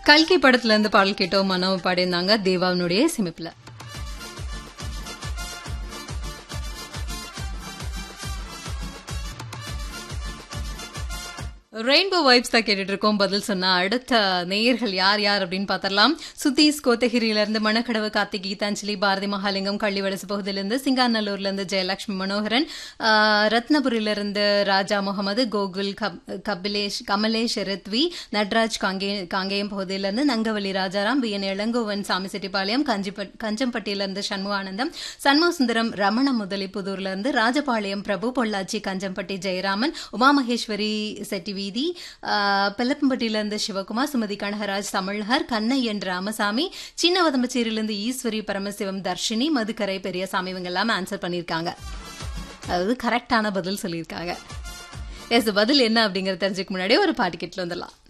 கல்கி படத்துல இருந்து பாடல் கேட்டோம் மனோ பாடியிருந்தாங்க தேவாவினுடைய சிமிப்ல ரெயின்போ வைப்ஸ் தான் கேட்டுட்டு இருக்கோம் பதில் சொன்னா அடுத்த நேயர்கள் யார் யார் அப்படின்னு பார்த்தரலாம் சுதீஷ் கோத்தகிரியில இருந்து மணக்கடவு கார்த்திக் கீதாஞ்சலி பாரதி மகாலிங்கம் கள்ளிவடசு பகுதியிலிருந்து சிங்காநல்லூர்ல இருந்து ஜெயலட்சுமி மனோகரன் ஆஹ், ரத்னபுரியில இருந்து ராஜா முகமது கோகுல் கப்- கபிலேஷ் கமலேஷ் ரித்வி நட்ராஜ் காங்கே காங்கேயம் பகுதியிலிருந்து நங்கவலி ராஜாராம் வி என் இளங்கோவன் சாமிசெட்டிப்பாளையம் கஞ்சிப்பட் கஞ்சம்பட்டியில இருந்து சண்முகானந்தம் சண்முக சுந்தரம் ரமண முதலிப்புதூர்ல இருந்து ராஜபாளையம் பிரபு பொள்ளாச்சி கஞ்சம்பட்டி ஜெயராமன் உமா மகேஸ்வரி செட்டி வீதி ஆஹ், பெல்லப்பம்பட்டியில இருந்து சிவகுமார் சுமதி கனகராஜ் தமிழ்ஹர் கண்ணையன் ராமசாமி சின்ன வதம்பச்சேரியிலிருந்து ஈஸ்வரி பரமசிவம் தர்ஷினி மதுக்கரை பெரியசாமி இவங்க எல்லாம் ஆன்சர் பண்ணியிருக்காங்க அதாவது கரெக்டான பதில் சொல்லியிருக்காங்க எஸ் பதில் என்ன அப்படிங்கறத தெரிஞ்சுக்க முன்னாடி ஒரு பாட்டு கிட்ட வந்துடலாம்